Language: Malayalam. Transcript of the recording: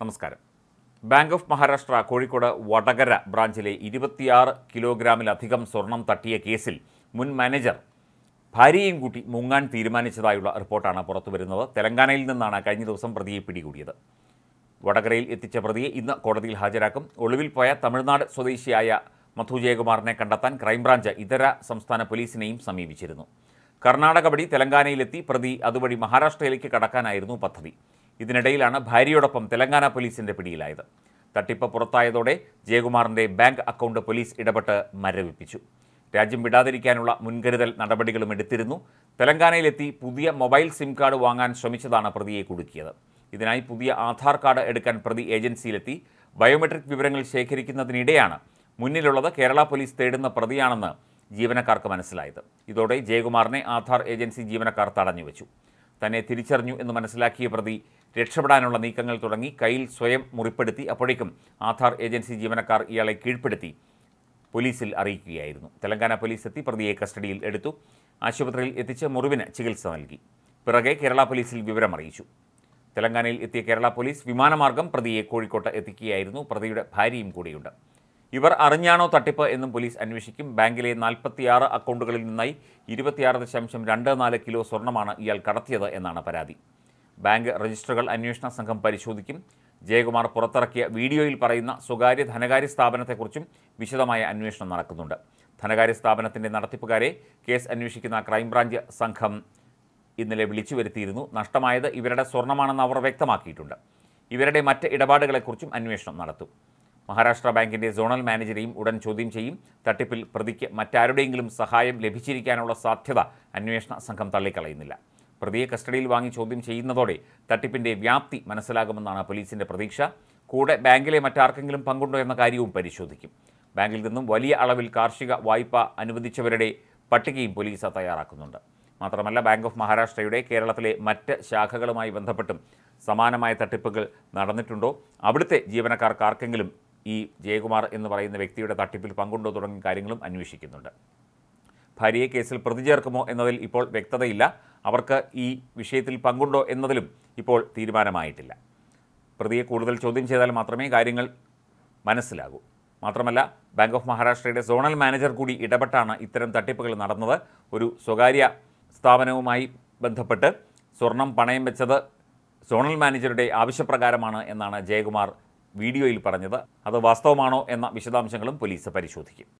നമസ്കാരം ബാങ്ക് ഓഫ് മഹാരാഷ്ട്ര കോഴിക്കോട് വടകര ബ്രാഞ്ചിലെ ഇരുപത്തിയാറ് കിലോഗ്രാമിലധികം സ്വർണം തട്ടിയ കേസിൽ മുൻ മാനേജർ ഭാര്യയും കൂട്ടി മുങ്ങാൻ തീരുമാനിച്ചതായുള്ള റിപ്പോർട്ടാണ് പുറത്തുവരുന്നത് തെലങ്കാനയിൽ നിന്നാണ് കഴിഞ്ഞ ദിവസം പ്രതിയെ പിടികൂടിയത് വടകരയിൽ എത്തിച്ച പ്രതിയെ ഇന്ന് കോടതിയിൽ ഹാജരാക്കും ഒളിവിൽ പോയ തമിഴ്നാട് സ്വദേശിയായ മധു ജയകുമാറിനെ കണ്ടെത്താൻ ക്രൈംബ്രാഞ്ച് ഇതര സംസ്ഥാന പോലീസിനെയും സമീപിച്ചിരുന്നു കർണാടക വഴി തെലങ്കാനയിലെത്തി പ്രതി അതുവഴി മഹാരാഷ്ട്രയിലേക്ക് കടക്കാനായിരുന്നു പദ്ധതി ഇതിനിടയിലാണ് ഭാര്യയോടൊപ്പം തെലങ്കാന പോലീസിന്റെ പിടിയിലായത് തട്ടിപ്പ് പുറത്തായതോടെ ജയകുമാറിന്റെ ബാങ്ക് അക്കൗണ്ട് പോലീസ് ഇടപെട്ട് മരവിപ്പിച്ചു രാജ്യം വിടാതിരിക്കാനുള്ള മുൻകരുതൽ നടപടികളും എടുത്തിരുന്നു തെലങ്കാനയിലെത്തി പുതിയ മൊബൈൽ സിം കാർഡ് വാങ്ങാൻ ശ്രമിച്ചതാണ് പ്രതിയെ കുടുക്കിയത് ഇതിനായി പുതിയ ആധാർ കാർഡ് എടുക്കാൻ പ്രതി ഏജൻസിയിലെത്തി ബയോമെട്രിക് വിവരങ്ങൾ ശേഖരിക്കുന്നതിനിടെയാണ് മുന്നിലുള്ളത് കേരള പോലീസ് തേടുന്ന പ്രതിയാണെന്ന് ജീവനക്കാർക്ക് മനസ്സിലായത് ഇതോടെ ജയകുമാറിനെ ആധാർ ഏജൻസി ജീവനക്കാർ തടഞ്ഞുവെച്ചു തന്നെ തിരിച്ചറിഞ്ഞു എന്ന് മനസ്സിലാക്കിയ പ്രതി രക്ഷപ്പെടാനുള്ള നീക്കങ്ങൾ തുടങ്ങി കയ്യിൽ സ്വയം മുറിപ്പെടുത്തി അപ്പോഴേക്കും ആധാർ ഏജൻസി ജീവനക്കാർ ഇയാളെ കീഴ്പ്പെടുത്തി പോലീസിൽ അറിയിക്കുകയായിരുന്നു തെലങ്കാന പോലീസ് എത്തി പ്രതിയെ കസ്റ്റഡിയിൽ എടുത്തു ആശുപത്രിയിൽ എത്തിച്ച് മുറിവിന് ചികിത്സ നൽകി പിറകെ കേരള പോലീസിൽ വിവരം അറിയിച്ചു തെലങ്കാനയിൽ എത്തിയ കേരള പോലീസ് വിമാനമാർഗം പ്രതിയെ കോഴിക്കോട്ട് എത്തിക്കുകയായിരുന്നു പ്രതിയുടെ ഭാര്യയും കൂടിയുണ്ട് ഇവർ അറിഞ്ഞാണോ തട്ടിപ്പ് എന്നും പോലീസ് അന്വേഷിക്കും ബാങ്കിലെ നാൽപ്പത്തിയാറ് അക്കൗണ്ടുകളിൽ നിന്നായി ഇരുപത്തിയാറ് ദശാംശം രണ്ട് നാല് കിലോ സ്വർണ്ണമാണ് ഇയാൾ കടത്തിയത് എന്നാണ് പരാതി ബാങ്ക് രജിസ്റ്ററുകൾ അന്വേഷണ സംഘം പരിശോധിക്കും ജയകുമാർ പുറത്തിറക്കിയ വീഡിയോയിൽ പറയുന്ന സ്വകാര്യ ധനകാര്യ സ്ഥാപനത്തെക്കുറിച്ചും വിശദമായ അന്വേഷണം നടക്കുന്നുണ്ട് ധനകാര്യ സ്ഥാപനത്തിന്റെ നടത്തിപ്പുകാരെ കേസ് അന്വേഷിക്കുന്ന ക്രൈംബ്രാഞ്ച് സംഘം ഇന്നലെ വിളിച്ചു വരുത്തിയിരുന്നു നഷ്ടമായത് ഇവരുടെ സ്വർണ്ണമാണെന്ന് അവർ വ്യക്തമാക്കിയിട്ടുണ്ട് ഇവരുടെ മറ്റ് ഇടപാടുകളെക്കുറിച്ചും അന്വേഷണം നടത്തും മഹാരാഷ്ട്ര ബാങ്കിന്റെ സോണൽ മാനേജരെയും ഉടൻ ചോദ്യം ചെയ്യും തട്ടിപ്പിൽ പ്രതിക്ക് മറ്റാരുടെയെങ്കിലും സഹായം ലഭിച്ചിരിക്കാനുള്ള സാധ്യത അന്വേഷണ സംഘം തള്ളിക്കളയുന്നില്ല പ്രതിയെ കസ്റ്റഡിയിൽ വാങ്ങി ചോദ്യം ചെയ്യുന്നതോടെ തട്ടിപ്പിന്റെ വ്യാപ്തി മനസ്സിലാകുമെന്നാണ് പോലീസിന്റെ പ്രതീക്ഷ കൂടെ ബാങ്കിലെ മറ്റാർക്കെങ്കിലും പങ്കുണ്ടോ എന്ന കാര്യവും പരിശോധിക്കും ബാങ്കിൽ നിന്നും വലിയ അളവിൽ കാർഷിക വായ്പ അനുവദിച്ചവരുടെ പട്ടികയും പോലീസ് തയ്യാറാക്കുന്നുണ്ട് മാത്രമല്ല ബാങ്ക് ഓഫ് മഹാരാഷ്ട്രയുടെ കേരളത്തിലെ മറ്റ് ശാഖകളുമായി ബന്ധപ്പെട്ടും സമാനമായ തട്ടിപ്പുകൾ നടന്നിട്ടുണ്ടോ അവിടുത്തെ ജീവനക്കാർക്ക് ആർക്കെങ്കിലും ഈ ജയകുമാർ എന്ന് പറയുന്ന വ്യക്തിയുടെ തട്ടിപ്പിൽ പങ്കുണ്ടോ തുടങ്ങിയ കാര്യങ്ങളും അന്വേഷിക്കുന്നുണ്ട് ഭാര്യയെ കേസിൽ പ്രതി ചേർക്കുമോ എന്നതിൽ ഇപ്പോൾ വ്യക്തതയില്ല അവർക്ക് ഈ വിഷയത്തിൽ പങ്കുണ്ടോ എന്നതിലും ഇപ്പോൾ തീരുമാനമായിട്ടില്ല പ്രതിയെ കൂടുതൽ ചോദ്യം ചെയ്താൽ മാത്രമേ കാര്യങ്ങൾ മനസ്സിലാകൂ മാത്രമല്ല ബാങ്ക് ഓഫ് മഹാരാഷ്ട്രയുടെ സോണൽ മാനേജർ കൂടി ഇടപെട്ടാണ് ഇത്തരം തട്ടിപ്പുകൾ നടന്നത് ഒരു സ്വകാര്യ സ്ഥാപനവുമായി ബന്ധപ്പെട്ട് സ്വർണം പണയം വെച്ചത് സോണൽ മാനേജറുടെ ആവശ്യപ്രകാരമാണ് എന്നാണ് ജയകുമാർ വീഡിയോയിൽ പറഞ്ഞത് അത് വാസ്തവമാണോ എന്ന വിശദാംശങ്ങളും പോലീസ് പരിശോധിക്കും